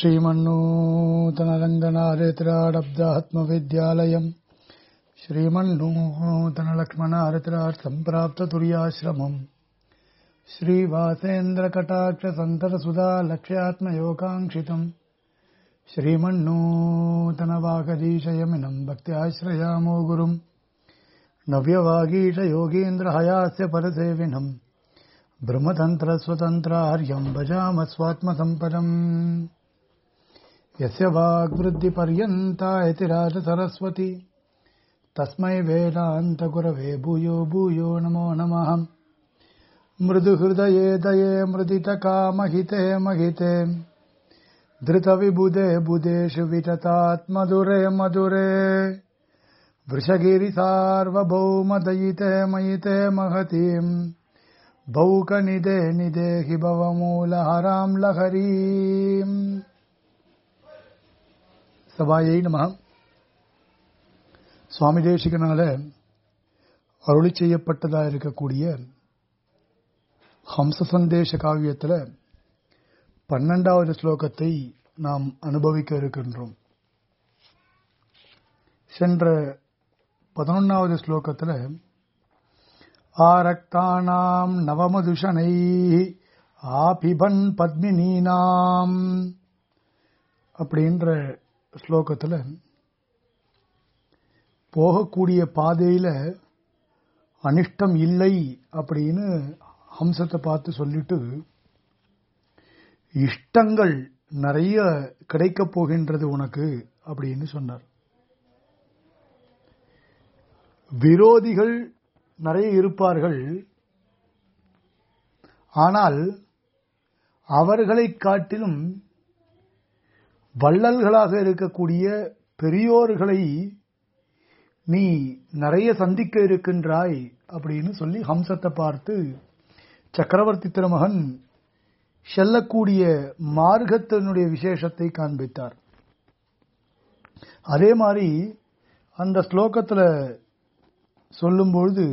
श्रीमन्नूतनरङ्गनारेतराडब्दात्मविद्यालयम् श्रीमन्नूतनलक्ष्मणारतिरात् सम्प्राप्ततुर्याश्रमम् श्रीवासेन्द्रकटाक्षसन्ततसुधा लक्ष्यात्मयोगाङ्क्षितम् श्रीमन्नूतनवागदीशयमिनम् भक्त्याश्रयामो गुरुम् नव्यवागीशयोगीन्द्रहयास्य पदसेविनम् ब्रह्मतन्त्रस्वतन्त्रार्यम् भजामस्वात्मसम्पदम् यस्य वाग्वृद्धिपर्यन्ता इति राजसरस्वती तस्मै वेदान्तगुरवे भूयो भूयो नमो नमः मृदुहृदये दये मृदितकामहिते महिते धृतविबुधे बुधेषु विततात्मधुरे मधुरे वृषगिरिसार्वभौमदयिते मयिते महतीम् भौकनिदे निदेहि भवमूलहराम् लहरीम् சபாயை நம சுவாமி தேசிகனால அருளி செய்யப்பட்டதா இருக்கக்கூடிய ஹம்ச சந்தேஷ காவியத்தில் பன்னெண்டாவது ஸ்லோகத்தை நாம் அனுபவிக்க இருக்கின்றோம் சென்ற பதினொன்னாவது ஸ்லோகத்தில் ஆரக்தானாம் நவமதுஷனை ஆபிபன் பத்மினீனாம் அப்படின்ற ஸ்லோகத்தில் போகக்கூடிய பாதையில் அனிஷ்டம் இல்லை அப்படின்னு ஹம்சத்தை பார்த்து சொல்லிட்டு இஷ்டங்கள் நிறைய கிடைக்கப் போகின்றது உனக்கு அப்படின்னு சொன்னார் விரோதிகள் நிறைய இருப்பார்கள் ஆனால் அவர்களை காட்டிலும் வள்ளல்களாக இருக்கக்கூடிய பெரியோர்களை நீ நிறைய சந்திக்க இருக்கின்றாய் அப்படின்னு சொல்லி ஹம்சத்தை பார்த்து சக்கரவர்த்தி திருமகன் செல்லக்கூடிய மார்க்கத்தினுடைய விசேஷத்தை காண்பித்தார் அதே மாதிரி அந்த ஸ்லோகத்தில் சொல்லும்பொழுது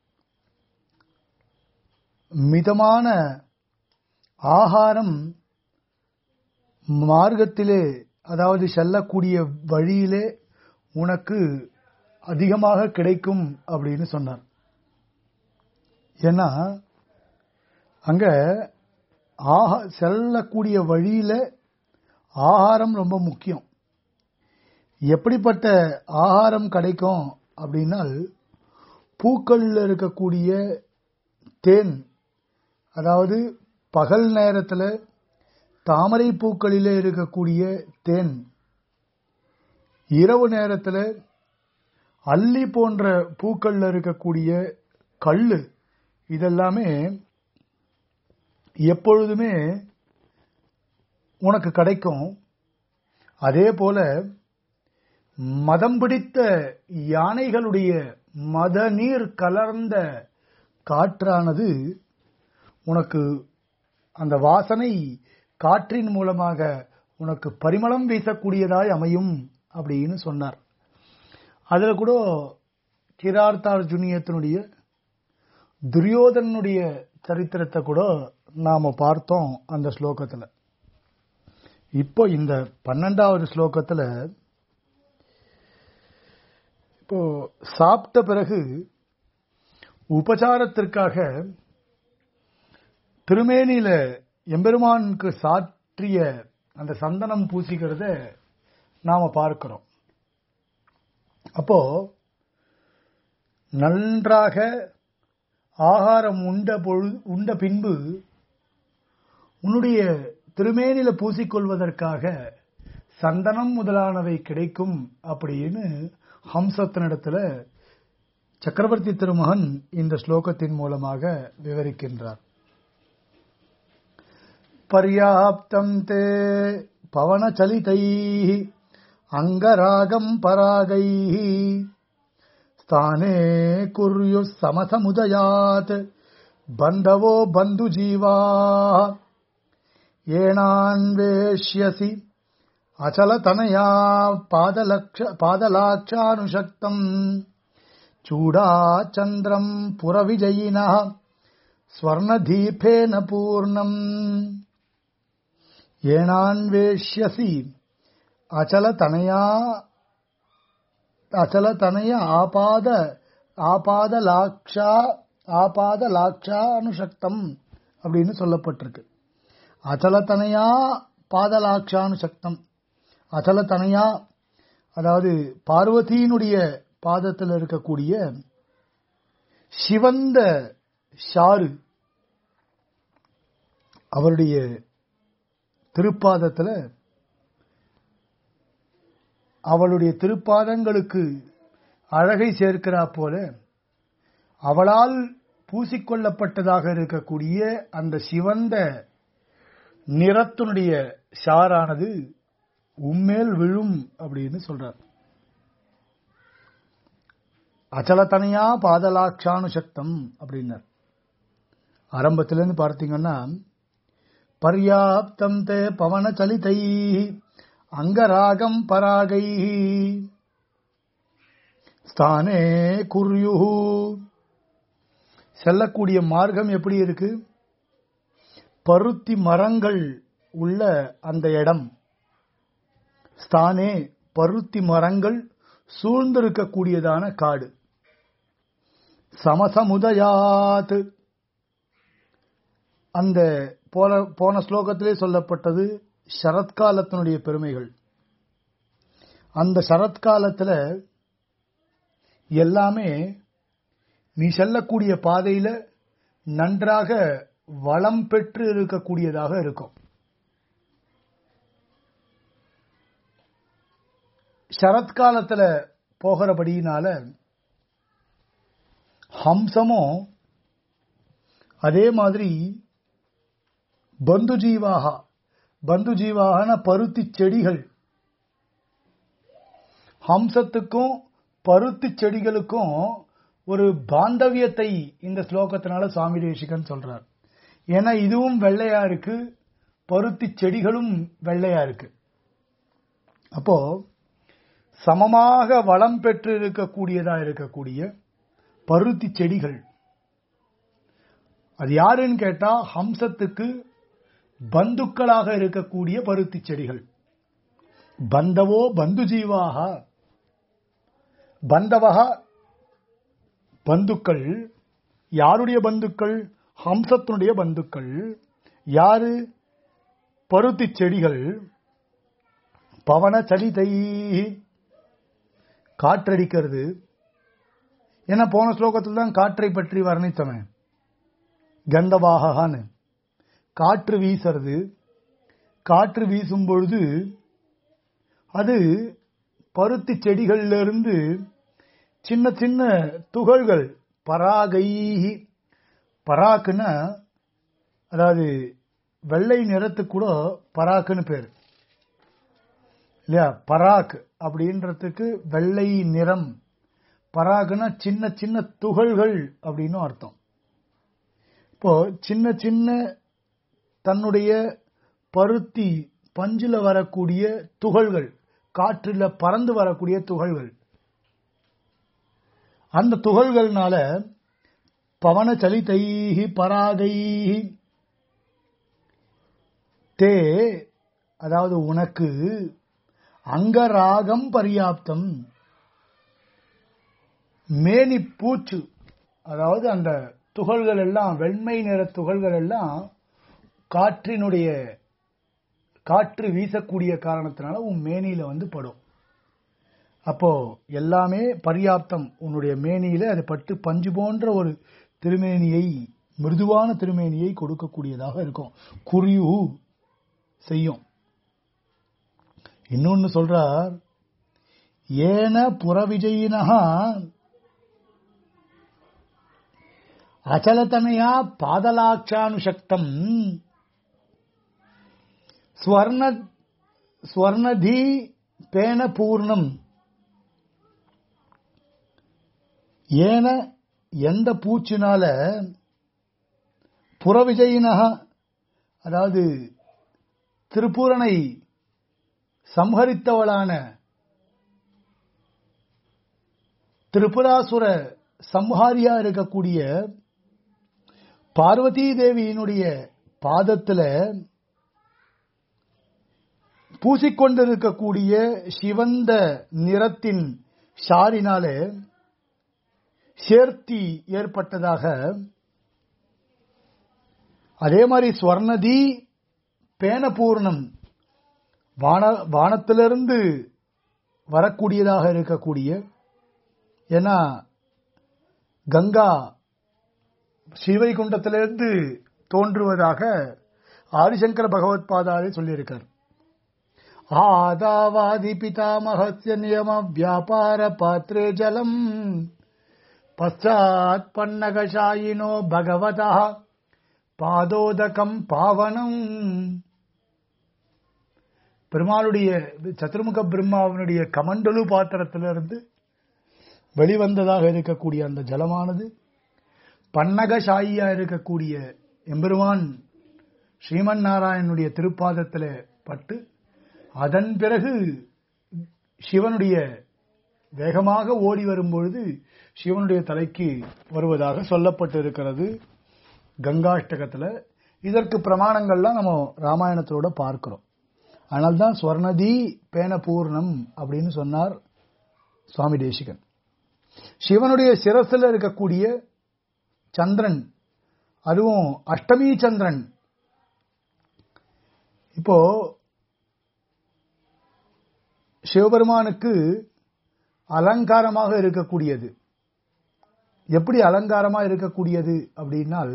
மிதமான ஆகாரம் மார்க்கத்திலே அதாவது செல்லக்கூடிய வழியிலே உனக்கு அதிகமாக கிடைக்கும் அப்படின்னு சொன்னார் ஏன்னா அங்க ஆஹா செல்லக்கூடிய வழியில ஆகாரம் ரொம்ப முக்கியம் எப்படிப்பட்ட ஆகாரம் கிடைக்கும் அப்படின்னால் பூக்களில் இருக்கக்கூடிய தேன் அதாவது பகல் நேரத்தில் தாமரை பூக்களிலே இருக்கக்கூடிய தேன் இரவு நேரத்தில் அல்லி போன்ற பூக்கள்ல இருக்கக்கூடிய கல்லு இதெல்லாமே எப்பொழுதுமே உனக்கு கிடைக்கும் அதே போல மதம் பிடித்த யானைகளுடைய மத நீர் கலர்ந்த காற்றானது உனக்கு அந்த வாசனை காற்றின் மூலமாக உனக்கு பரிமளம் வீசக்கூடியதாய் அமையும் அப்படின்னு சொன்னார் அதில் கூட கிரார்த்தார்ஜுனியத்தினுடைய துரியோதனுடைய சரித்திரத்தை கூட நாம பார்த்தோம் அந்த ஸ்லோகத்தில் இப்போ இந்த பன்னெண்டாவது ஸ்லோகத்தில் இப்போ சாப்பிட்ட பிறகு உபசாரத்திற்காக திருமேனியில எம்பெருமானுக்கு சாற்றிய அந்த சந்தனம் பூசிக்கிறத நாம பார்க்கிறோம் அப்போ நன்றாக ஆகாரம் உண்ட பொழுது உண்ட பின்பு உன்னுடைய திருமேனில பூசிக்கொள்வதற்காக சந்தனம் முதலானவை கிடைக்கும் அப்படின்னு ஹம்சத்தினிடத்துல சக்கரவர்த்தி திருமகன் இந்த ஸ்லோகத்தின் மூலமாக விவரிக்கின்றார் पर्याप्तम् ते पवनचलितैः अङ्गरागम् परागैः स्थाने कुर्युः समसमुदयात् बन्धवो बन्धुजीवाः येणान्वेष्यसि अचलतनया पादलक्ष पादलाक्षानुशक्तम् चूडाचन्द्रम् पुरविजयिनः स्वर्णदीपेन पूर्णम् ஏனான்வேஷ்யசி அச்சல தனையா அச்சல தனைய ஆபாத ஆபாத லாக்ஷா ஆபாத லாக்ஷா அனுசக்தம் அப்படின்னு சொல்லப்பட்டிருக்கு அச்சலத்தனையா பாதலாட்சானுசக்தம் அச்சலத்தனையா அதாவது பார்வதியினுடைய பாதத்தில் இருக்கக்கூடிய சிவந்த ஷாரு அவருடைய திருப்பாதத்தில் அவளுடைய திருப்பாதங்களுக்கு அழகை சேர்க்கிறா போல அவளால் பூசிக்கொள்ளப்பட்டதாக இருக்கக்கூடிய அந்த சிவந்த நிறத்தினுடைய ஷாரானது உம்மேல் விழும் அப்படின்னு சொல்றார் அச்சலத்தனையா பாதலாட்சானுசக்தம் அப்படின்னார் ஆரம்பத்திலிருந்து பார்த்தீங்கன்னா பர்யாப்தம் தே பவன சலிதை அங்கராகம் பராகை ஸ்தானே குர்யுஹு செல்லக்கூடிய மார்க்கம் எப்படி இருக்கு பருத்தி மரங்கள் உள்ள அந்த இடம் ஸ்தானே பருத்தி மரங்கள் சூழ்ந்திருக்கக்கூடியதான காடு சமசமுதயாத் அந்த போன போன ஸ்லோகத்திலே சொல்லப்பட்டது சரத்காலத்தினுடைய பெருமைகள் அந்த சரத்காலத்தில் எல்லாமே நீ செல்லக்கூடிய பாதையில நன்றாக வளம் பெற்று இருக்கக்கூடியதாக இருக்கும் சரத்காலத்துல போகிறபடியினால ஹம்சமும் அதே மாதிரி பந்து ஜீவாகா பந்து ஜீவாகன பருத்தி செடிகள் ஹம்சத்துக்கும் பருத்தி செடிகளுக்கும் ஒரு பாந்தவியத்தை இந்த ஸ்லோகத்தினால சுவாமி தேசிகன் சொல்றார் ஏன்னா இதுவும் வெள்ளையா இருக்கு பருத்தி செடிகளும் வெள்ளையா இருக்கு அப்போ சமமாக வளம் பெற்று இருக்கக்கூடியதா இருக்கக்கூடிய பருத்தி செடிகள் அது யாருன்னு கேட்டா ஹம்சத்துக்கு பந்துக்களாக இருக்கக்கூடிய பருத்தி செடிகள் பந்தவோ பந்து ஜீவாக பந்தவகா பந்துக்கள் யாருடைய பந்துக்கள் ஹம்சத்தினுடைய பந்துக்கள் யாரு பருத்தி செடிகள் பவன சலிதை காற்றடிக்கிறது ஏன்னா போன ஸ்லோகத்தில் தான் காற்றை பற்றி வர்ணித்தவன் கந்தவாகான்னு காற்று வீசுறது காற்று வீசும் பொழுது அது பருத்தி செடிகளிலிருந்து சின்ன சின்ன துகள்கள் பராகை பராக்குன்னா அதாவது வெள்ளை நிறத்துக்கு கூட பராக்குன்னு பேர் இல்லையா பராக் அப்படின்றதுக்கு வெள்ளை நிறம் பராகுனா சின்ன சின்ன துகள்கள் அப்படின்னு அர்த்தம் இப்போ சின்ன சின்ன தன்னுடைய பருத்தி பஞ்சுல வரக்கூடிய துகள்கள் காற்றில் பறந்து வரக்கூடிய துகள்கள் அந்த துகள்கள்னால பவன சலிதைஹி பராகைஹி தே அதாவது உனக்கு அங்கராகம் பரியாப்தம் மேனி பூச்சு அதாவது அந்த துகள்கள் எல்லாம் வெண்மை நிற துகள்கள் எல்லாம் காற்றினுடைய காற்று வீசக்கூடிய காரணத்தினால உன் மேனியில வந்து படும் அப்போ எல்லாமே பர்யாப்தம் உன்னுடைய மேனியில அது பட்டு பஞ்சு போன்ற ஒரு திருமேனியை மிருதுவான திருமேனியை கொடுக்கக்கூடியதாக இருக்கும் குறியு செய்யும் இன்னொன்னு சொல்றார் ஏன புறவிஜயினஹா அச்சலத்தனையா பாதலாட்சானுசக்தம் ஸ்வர்ண ஸ்வர்ணதி பேன பூர்ணம் ஏன எந்த பூச்சினால புறவிஜயினக அதாவது திருப்பூரனை சம்ஹரித்தவளான திரிபுராசுர சம்ஹாரியா இருக்கக்கூடிய பார்வதி தேவியினுடைய பாதத்துல பூசிக்கொண்டிருக்கக்கூடிய சிவந்த நிறத்தின் ஷாரினாலே சேர்த்தி ஏற்பட்டதாக அதே மாதிரி ஸ்வர்ணதி பேனபூர்ணம் வான வானத்திலிருந்து வரக்கூடியதாக இருக்கக்கூடிய ஏன்னா கங்கா ஸ்ரீவைகுண்டத்திலிருந்து தோன்றுவதாக ஆதிசங்கர பகவத் பாதாரி சொல்லியிருக்கார் ஆதாவாதி பிதாமகஸ்ய நியம வியாபார பாத்திரே ஜலம் பశ్చాத் பன்னகசாயினோ பகவதா பாதோதகம் பாவனம் பெருமாளுடைய சதுர்முக பிரம்மாவினுடைய கமண்டலு பாத்திரத்திலிருந்து வெளிவந்ததாக இருக்கக்கூடிய அந்த ஜலமானது பன்னகசாயியா இருக்கக்கூடிய எம்பெருமான் ஸ்ரீமன் நாராயணனுடைய திருப்பாதத்தில் பட்டு அதன் பிறகு சிவனுடைய வேகமாக ஓடி வரும்பொழுது சிவனுடைய தலைக்கு வருவதாக சொல்லப்பட்டிருக்கிறது கங்காஷ்டகத்துல இதற்கு பிரமாணங்கள்லாம் நம்ம ராமாயணத்தோட பார்க்கிறோம் அதனால்தான் ஸ்வர்ணதி பேன பூர்ணம் அப்படின்னு சொன்னார் சுவாமி தேசிகன் சிவனுடைய சிரசில் இருக்கக்கூடிய சந்திரன் அதுவும் அஷ்டமி சந்திரன் இப்போ சிவபெருமானுக்கு அலங்காரமாக இருக்கக்கூடியது எப்படி அலங்காரமாக இருக்கக்கூடியது அப்படின்னால்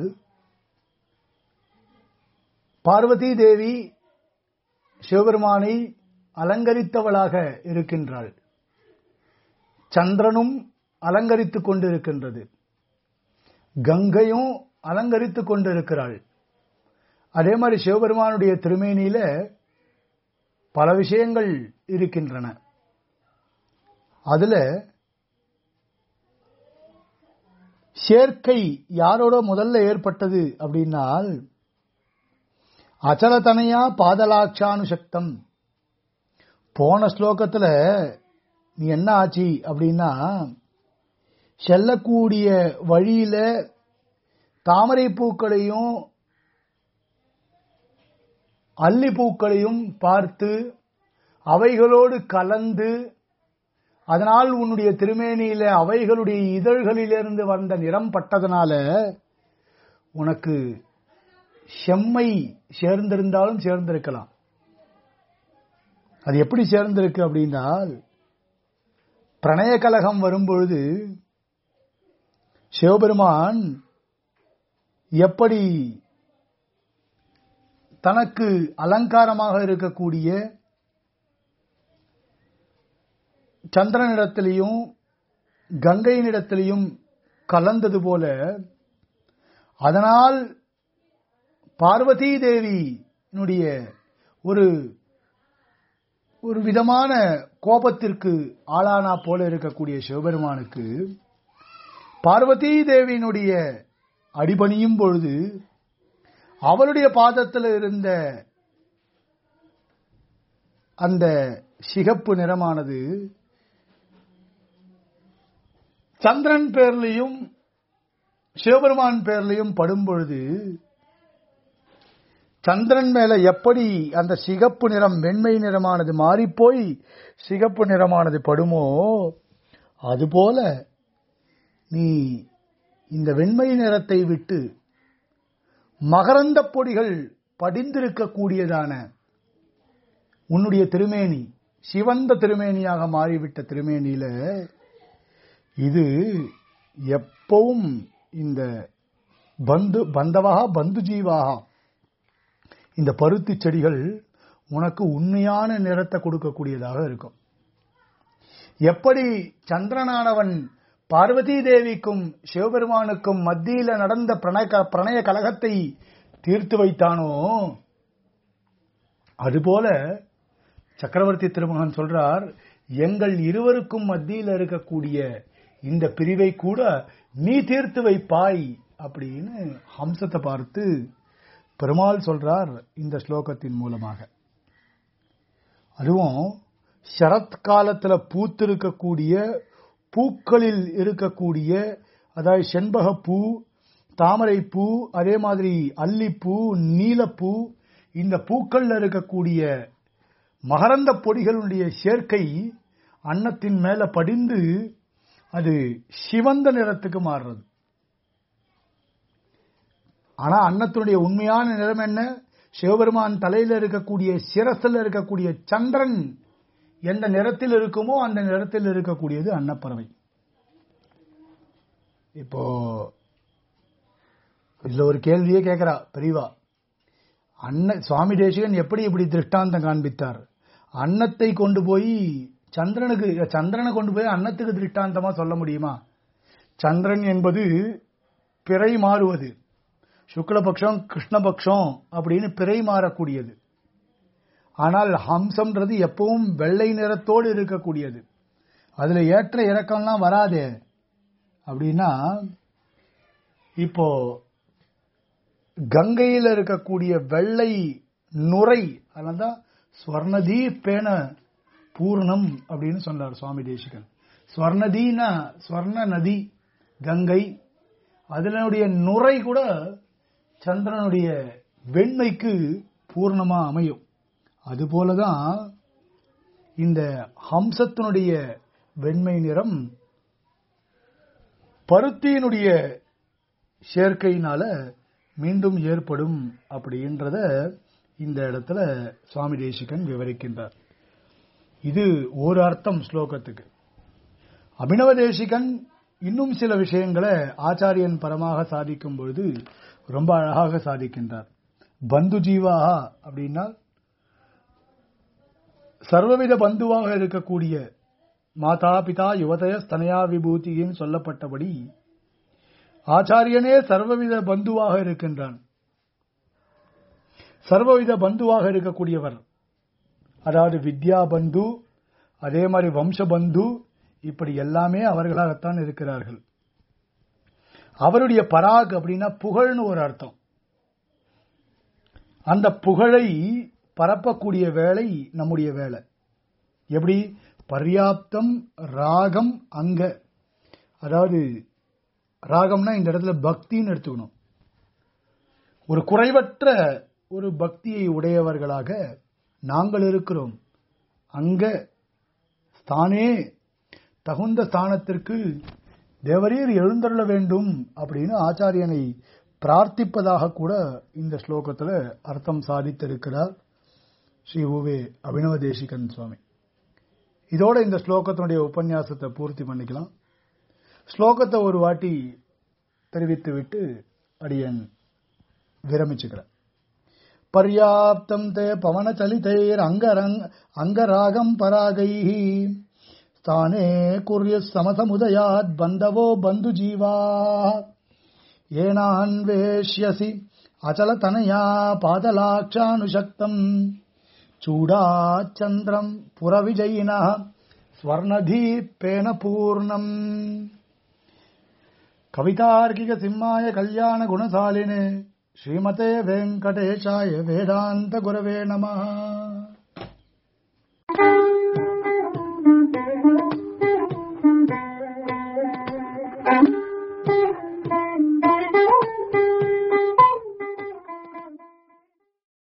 பார்வதி தேவி சிவபெருமானை அலங்கரித்தவளாக இருக்கின்றாள் சந்திரனும் அலங்கரித்துக் கொண்டிருக்கின்றது கங்கையும் அலங்கரித்துக் கொண்டிருக்கிறாள் அதே மாதிரி சிவபெருமானுடைய திருமேனியில பல விஷயங்கள் இருக்கின்றன அதுல சேர்க்கை யாரோட முதல்ல ஏற்பட்டது அப்படின்னால் அச்சலதனையா பாதலாட்சானுசக்தம் போன ஸ்லோகத்துல நீ என்ன ஆச்சு அப்படின்னா செல்லக்கூடிய வழியில தாமரை பூக்களையும் அல்லி பூக்களையும் பார்த்து அவைகளோடு கலந்து அதனால் உன்னுடைய திருமேனியில அவைகளுடைய இதழ்களிலிருந்து வந்த நிறம் பட்டதனால உனக்கு செம்மை சேர்ந்திருந்தாலும் சேர்ந்திருக்கலாம் அது எப்படி சேர்ந்திருக்கு அப்படின்னால் பிரணய கலகம் வரும்பொழுது சிவபெருமான் எப்படி தனக்கு அலங்காரமாக இருக்கக்கூடிய சந்திரனிடத்திலையும் கங்கையினிடத்திலையும் கலந்தது போல அதனால் பார்வதி தேவியினுடைய ஒரு ஒரு விதமான கோபத்திற்கு ஆளானா போல இருக்கக்கூடிய சிவபெருமானுக்கு பார்வதி தேவியினுடைய அடிபணியும் பொழுது அவளுடைய பாதத்தில் இருந்த அந்த சிகப்பு நிறமானது சந்திரன் பேர்லையும் சிவபெருமான் பேர்லையும் படும் பொழுது சந்திரன் மேல எப்படி அந்த சிகப்பு நிறம் வெண்மை நிறமானது மாறிப்போய் சிகப்பு நிறமானது படுமோ அதுபோல நீ இந்த வெண்மை நிறத்தை விட்டு மகரந்த பொடிகள் படிந்திருக்கக்கூடியதான உன்னுடைய திருமேனி சிவந்த திருமேனியாக மாறிவிட்ட திருமேனியில இது எப்பவும் இந்த பந்து பந்தவாக பந்து ஜீவாக இந்த பருத்தி செடிகள் உனக்கு உண்மையான நிறத்தை கொடுக்கக்கூடியதாக இருக்கும் எப்படி சந்திரனானவன் பார்வதி தேவிக்கும் சிவபெருமானுக்கும் மத்தியில நடந்த பிரணய பிரணய கலகத்தை தீர்த்து வைத்தானோ அதுபோல சக்கரவர்த்தி திருமகன் சொல்றார் எங்கள் இருவருக்கும் மத்தியில் இருக்கக்கூடிய இந்த பிரிவை கூட நீ தீர்த்து வைப்பாய் அப்படின்னு ஹம்சத்தை பார்த்து பெருமாள் சொல்றார் இந்த ஸ்லோகத்தின் மூலமாக அதுவும் சரத் காலத்துல பூத்திருக்கக்கூடிய பூக்களில் இருக்கக்கூடிய அதாவது செண்பக பூ தாமரை பூ அதே மாதிரி அல்லிப்பூ நீலப்பூ இந்த பூக்கள்ல இருக்கக்கூடிய மகரந்த பொடிகளுடைய சேர்க்கை அன்னத்தின் மேல படிந்து அது சிவந்த நிறத்துக்கு மாறுறது ஆனா அன்னத்தினுடைய உண்மையான நிறம் என்ன சிவபெருமான் தலையில இருக்கக்கூடிய சிரசில் இருக்கக்கூடிய சந்திரன் எந்த நிறத்தில் இருக்குமோ அந்த நிறத்தில் இருக்கக்கூடியது அன்னப்பறவை இப்போ இதுல ஒரு கேள்வியே கேட்கிறா பெரியவா அன்ன சுவாமி தேசிகன் எப்படி இப்படி திருஷ்டாந்தம் காண்பித்தார் அன்னத்தை கொண்டு போய் சந்திரனுக்கு சந்திரனை கொண்டு போய் அன்னத்துக்கு திருஷ்டாந்தமா சொல்ல முடியுமா சந்திரன் என்பது பிறை மாறுவது சுக்லபக்ஷம் கிருஷ்ணபக்ஷம் அப்படின்னு பிறை மாறக்கூடியது ஆனால் ஹம்சம்ன்றது எப்பவும் வெள்ளை நிறத்தோடு இருக்கக்கூடியது அதுல ஏற்ற இறக்கம்லாம் வராதே அப்படின்னா இப்போ கங்கையில் இருக்கக்கூடிய வெள்ளை நுரை அதனால்தான் ஸ்வர்ணதி பேன பூர்ணம் அப்படின்னு சொன்னார் சுவாமி தேசிகன் ஸ்வர்ணதினா ஸ்வர்ண நதி கங்கை அதனுடைய நுரை கூட சந்திரனுடைய வெண்மைக்கு பூர்ணமா அமையும் அதுபோலதான் இந்த ஹம்சத்தினுடைய வெண்மை நிறம் பருத்தியினுடைய சேர்க்கையினால மீண்டும் ஏற்படும் அப்படின்றத இந்த இடத்துல சுவாமி தேசிகன் விவரிக்கின்றார் இது ஒரு அர்த்தம் ஸ்லோகத்துக்கு அபினவ தேசிகன் இன்னும் சில விஷயங்களை ஆச்சாரியன் பரமாக சாதிக்கும் பொழுது ரொம்ப அழகாக சாதிக்கின்றார் பந்து ஜீவாகா அப்படின்னா சர்வவித பந்துவாக இருக்கக்கூடிய மாதா பிதா யுவதய ஸ்தனயா விபூதின்னு சொல்லப்பட்டபடி ஆச்சாரியனே சர்வவித பந்துவாக இருக்கின்றான் சர்வவித பந்துவாக இருக்கக்கூடியவர் அதாவது வித்யா பந்து அதே மாதிரி வம்ச பந்து இப்படி எல்லாமே அவர்களாகத்தான் இருக்கிறார்கள் அவருடைய பராக் அப்படின்னா புகழ்னு ஒரு அர்த்தம் அந்த புகழை பரப்பக்கூடிய வேலை நம்முடைய வேலை எப்படி பர்யாப்தம் ராகம் அங்க அதாவது ராகம்னா இந்த இடத்துல பக்தின்னு எடுத்துக்கணும் ஒரு குறைவற்ற ஒரு பக்தியை உடையவர்களாக நாங்கள் இருக்கிறோம் அங்க ஸ்தானே தகுந்த ஸ்தானத்திற்கு தேவரீர் எழுந்தருள வேண்டும் அப்படின்னு ஆச்சாரியனை பிரார்த்திப்பதாக கூட இந்த ஸ்லோகத்துல அர்த்தம் சாதித்திருக்கிறார் ஸ்ரீ உவே அபினவ தேசிகன் சுவாமி இதோட இந்த ஸ்லோகத்தினுடைய உபன்யாசத்தை பூர்த்தி பண்ணிக்கலாம் ஸ்லோகத்தை ஒரு வாட்டி தெரிவித்து விட்டு அடியன் விரமிச்சுக்கிறேன் பர்யாப்தம் தே பவன சலிதைர் அங்கரங் அங்கராகம் பராகைः ஸ்தானே குர்ய சமசமுதயாத் பந்தவோ பந்து ஜீவா ஏனான்வேஷ்யசி அச்சலதனயா பாதலாட்சானுசக்தம் चूडाचन्द्रम् पुरविजयिनः स्वर्णदीपेन पूर्णम् कवितार्किकसिंहाय कल्याणगुणशालिने श्रीमते वेङ्कटेशाय वेदान्तगुरवे नमः